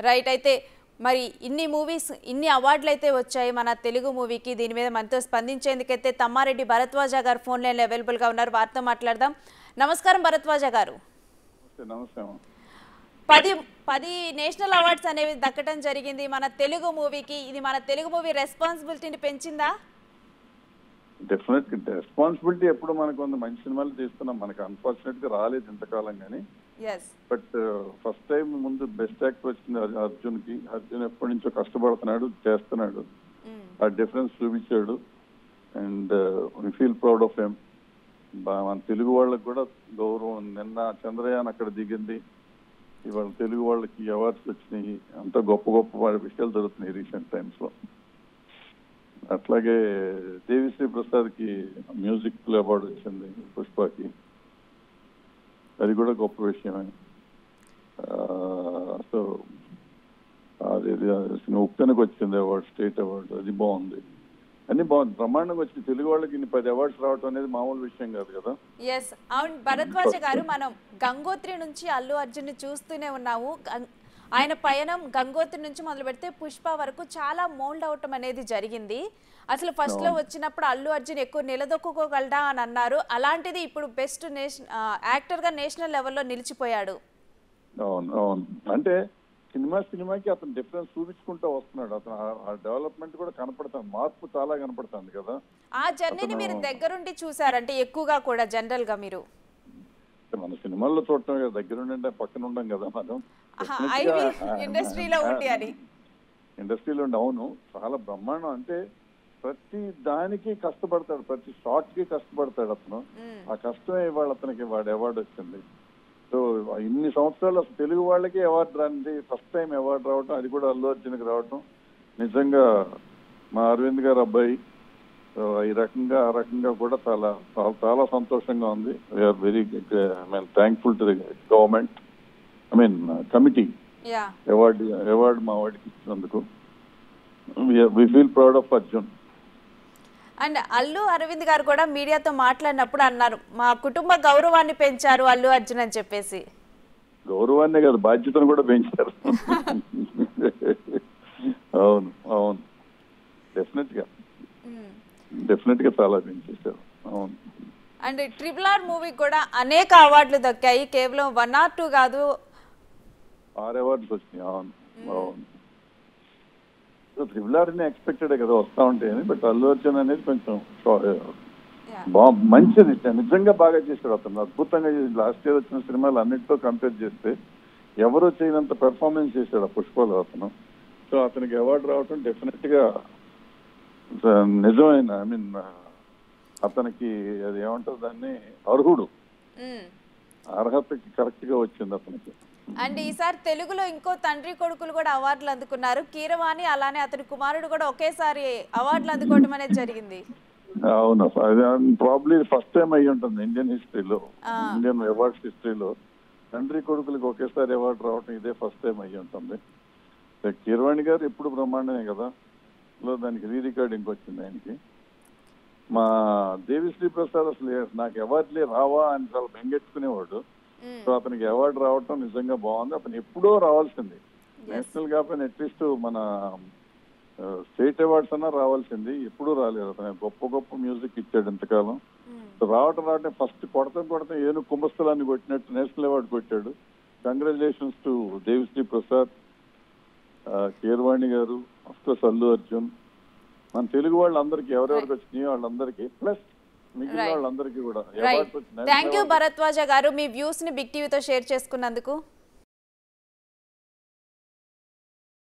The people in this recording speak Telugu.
రైట్ అయితే మరి ఇన్ని మూవీస్ ఇన్ని అవార్డులు అయితే వచ్చాయి మన తెలుగు మూవీకి దీని మీద మనతో స్పందించేందుకైతే తమ్మారెడ్డి భరద్వాజ గారు ఫోన్ లైన్లో అవైలబుల్గా ఉన్నారు వారితో మాట్లాడదాం నమస్కారం భరద్వాజ గారు నమస్తే నమస్తే అమ్మ. పది పది నేషనల్ అవార్డ్స్ అనేవి దక్కడం జరిగింది మన తెలుగు మూవీకి ఇది మన తెలుగు మూవీ రెస్పాన్సిబిలిటీని పెంచిందా డెఫినెట్ రెస్పాన్సిబిలిటీ ఎప్పుడు మనకు ఉంది మంచి సినిమాలు తీస్తున్నాం మనకు అన్ఫార్చునేట్ గా రాలేదు ఇంతకాలం కానీ ఎస్ బట్ ఫస్ట్ టైం ముందు బెస్ట్ యాక్టర్ వచ్చింది అర్- అర్జున్ కి అర్జున్ ఎప్పటి నుంచో కష్టపడుతున్నాడు చేస్తున్నాడు ఆ డిఫరెన్స్ చూపించాడు and we feel proud of ఎమ్ మన తెలుగు వాళ్ళకి కూడా గౌరవం నిన్న చంద్రయాన్ అక్కడ దిగింది ఇవాళ తెలుగు వాళ్ళకి అవార్డ్స్ వచ్చినాయి అంత గొప్ప గొప్ప వాళ్ళ విషయాలు జరుగుతున్నాయి రీసెంట్ టైమ్స్ లో అట్లాగే దేవిశ్రీ ప్రసాద్ కి మ్యూజిక్ అవార్డు వచ్చింది పుష్పకి అది కూడా గొప్ప విషయమే సో అది ఉప్పెనకు వచ్చింది అవార్డు స్టేట్ అవార్డు అది బాగుంది అన్ని బాగుంది బ్రహ్మాండంగా వచ్చి తెలుగు వాళ్ళకి ఇన్ని పది అవార్డ్స్ రావడం అనేది మామూలు విషయం కాదు కదా ఎస్ అవును భరద్వాజ గారు మనం గంగోత్రి నుంచి అల్లు అర్జున్ చూస్తూనే ఉన్నాము గం- ఆయన పయనం గంగోత్రి నుంచి మొదలు పెడితే పుష్ప వరకు చాలా మోల్డ్ అవటం అనేది జరిగింది అసలు ఫస్ట్ లో వచ్చినప్పుడు అల్లు అర్జున్ ఎక్కువ నిలదొక్కుకోగలడా అని అన్నారు అలాంటిది ఇప్పుడు బెస్ట్ నేషన్ యాక్టర్ గా నేషనల్ లెవెల్లో నిలిచిపోయాడు అవును అవును అంటే సినిమా సినిమాకి అతను డిఫరెన్స్ చూపించుకుంటూ వస్తున్నాడు అతను ఆ- ఆ డెవలప్మెంట్ కూడా కనపడుతుంది మార్పు చాలా కనపడుతుంది కదా ఆ జర్నీని మీరు దగ్గరుండి చూసారంటే ఎక్కువగా కూడా జనరల్ గా మీరు మన సినిమాల్లో చూడటం కదా దగ్గర ఉండే పక్కన ఉండం కదా మనం ఐ ఇండస్ట్రీలో ఉండి అని ఇండస్ట్రీలో ఉండి అవును చాలా బ్రహ్మాండం అంటే ప్రతి దానికి కష్టపడతాడు ప్రతి షార్ట్ కి కష్టపడతాడు అతను ఆ కష్టమే ఇవాళ అతనికి వాడు అవార్డు వచ్చింది సో ఇన్ని సంవత్సరాలు అసలు తెలుగు వాళ్ళకి అవార్డు రానిది ఫస్ట్ టైం అవార్డు రావటం అది కూడా అల్లు అర్జున్కి రావటం నిజంగా మా అరవింద్ గారు అబ్బాయి సో ఈ రకంగా ఆ రకంగా కూడా చాలా చాలా- చాలా సంతోషంగా ఉంది we are very I mean thankful to the government I mean committee yeah award award మా వాడికి ఇచ్చినందుకు we feel proud of Arjun and Allu Aravind garu కూడా మీడియాతో మాట్లాడినప్పుడు అన్నారు మా కుటుంబ గౌరవాన్ని పెంచారు అల్లు అర్జున్ అని చెప్పేసి గౌరవాన్నే కాదు బాధ్యతను కూడా పెంచారు అవును అవును డెఫినెట్ గా డెఫినెట్ గా చాలా పెంచేశారు అవును అండ్ ట్రిపుల్ ఆర్ మూవీ కూడా అనేక అవార్డులు దక్కాయి కేవలం వన్ ఆర్ టూ కాదు ఆరు అవార్డ్స్ వచ్చినాయి అవును అవును సో త్రిబుల్ ఆర్ ఎక్స్పెక్టెడ్ కదా వస్తా ఉంటాయని బట్ అల్లు అర్జున్ అనేది కొంచెం షా- బా మంచిది నిజంగా బాగా చేశాడు అతను అద్భుతంగా లాస్ట్ ఇయర్ వచ్చిన సినిమాలు అన్నిటితో కంపేర్ చేస్తే ఎవరు చేయనంత పెర్ఫార్మెన్స్ చేశాడు ఆ పుష్పలో అతను సో అతనికి అవార్డు రావటం డెఫినెట్ గా స- నిజమైన ఐ మీన్ అతనికి అది ఏమంటారు దాన్ని అర్హుడు మ్మ్. అర్హతకి కరెక్ట్ గా వచ్చింది అతనికి అండ్ ఈసారి తెలుగులో ఇంకో తండ్రి కొడుకులు కూడా అవార్డులు అందుకున్నారు కీరవాణి అలానే అతని కుమారుడు కూడా ఒకేసారి అవార్డులు అందుకోవడం అనేది జరిగింది అవును ప్రాబ్లీ ఫస్ట్ టైం అయ్యి ఉంటుంది ఇండియన్ హిస్టరీలో ఆ. ఇండియన్ అవార్డ్స్ హిస్టరీలో తండ్రి కొడుకులకి ఒకేసారి అవార్డు రావటం ఇదే ఫస్ట్ టైం అయ్యి ఉంటుంది కిరవాణి గారు ఎప్పుడు బ్రహ్మాండమే కదా లో దానికి రీ రికార్డింగ్ వచ్చింది ఆయనకి మా దేవిశ్రీ ప్రసాద్ అసలు నాకు అవార్డులే రావా అని చాలా బెంగెట్టుకునేవాడు మ్మ్. సో అతనికి అవార్డు రావటం నిజంగా బాగుంది అతను ఎప్పుడో రావాల్సింది నేషనల్ కాకపోయినా అట్లీస్ట్ మన స్టేట్ అవార్డ్స్ అన్నా రావాల్సింది ఎప్పుడూ రాలేదు అతను గొప్ప గొప్ప మ్యూజిక్ ఇచ్చాడు ఇంతకాలం మ్మ్. సో రావటం రావటం ఫస్ట్ కొడతాం కొడతాం ఏను కుంభస్థలాన్ని కొట్టినట్టు నేషనల్ అవార్డు కొట్టాడు కంగ్రాచులేషన్స్ టు దేవిశ్రీ ప్రసాద్ ఆ, కీరవాణి గారు అఫ్కోర్స్ అల్లు అర్జున్ మన తెలుగు వాళ్ళందరికీ ఎవరెవరికి వచ్చినాయో వాళ్ళందరికీ ప్లస్ మిగిలిన Right. వాళ్ళందరికీ కూడా రైట్ అవార్డ్స్ వచ్చినాయి థ్యాంక్ యూ భరద్వాజ గారు మీ వ్యూస్ ని బిగ్ టీవీతో షేర్ చేసుకున్నందుకు